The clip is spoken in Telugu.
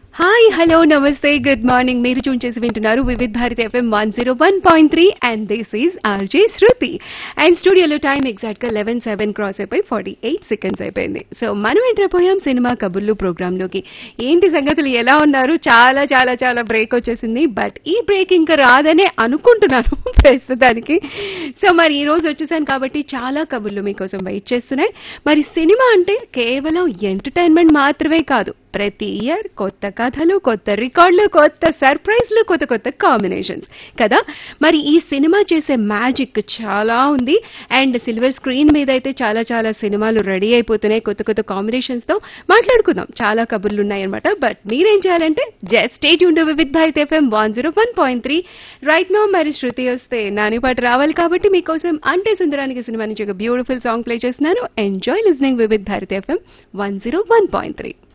హాయ్ హలో నమస్తే గుడ్ మార్నింగ్ మీరు చూన్ చేసి వింటున్నారు Vividh Bharati FM one zero one point three and this is RJ Shruti and స్టూడియోలో టైం ఎగ్జాక్ట్ గా లెవెన్ సెవెన్ క్రాస్ అయిపోయి ఫార్టీ ఎయిట్ సెకండ్స్ అయిపోయింది సో మనం ఎంటర్ పోయాం సినిమా కబుర్లు ప్రోగ్రామ్ లోకి ఏంటి సంగతులు ఎలా ఉన్నారు చాలా చాలా చాలా బ్రేక్ వచ్చేసింది బట్ ఈ బ్రేక్ ఇంకా రాదనే అనుకుంటున్నాను ప్రస్తుతానికి సో మరి ఈ రోజు వచ్చేసాను కాబట్టి చాలా కబుర్లు మీకోసం వెయిట్ చేస్తున్నాయి మరి సినిమా అంటే కేవలం ఎంటర్టైన్మెంట్ మాత్రమే కాదు ప్రతి ఇయర్ కొత్త కథలు కొత్త రికార్డులు కొత్త సర్ప్రైజ్లు కొత్త కొత్త కాంబినేషన్స్ కదా మరి ఈ సినిమా చేసే మ్యాజిక్ చాలా ఉంది అండ్ సిల్వర్ స్క్రీన్ మీద అయితే చాలా చాలా సినిమాలు రెడీ అయిపోతున్నాయి కొత్త కొత్త కాంబినేషన్స్ తో మాట్లాడుకుందాం చాలా కబుర్లు ఉన్నాయన్నమాట బట్ మీరేం చేయాలంటే జస్ట్ స్టేజ్ ఉండు Vividh Bharat FM one zero one point three right no మరి శృతి వస్తే నాని పాట రావాలి కాబట్టి మీకోసం అంటే సుందరానికి సినిమా నుంచి ఒక బ్యూటిఫుల్ సాంగ్ ప్లే చేస్తున్నాను enjoy listening Vividh Bharat FM one zero one point three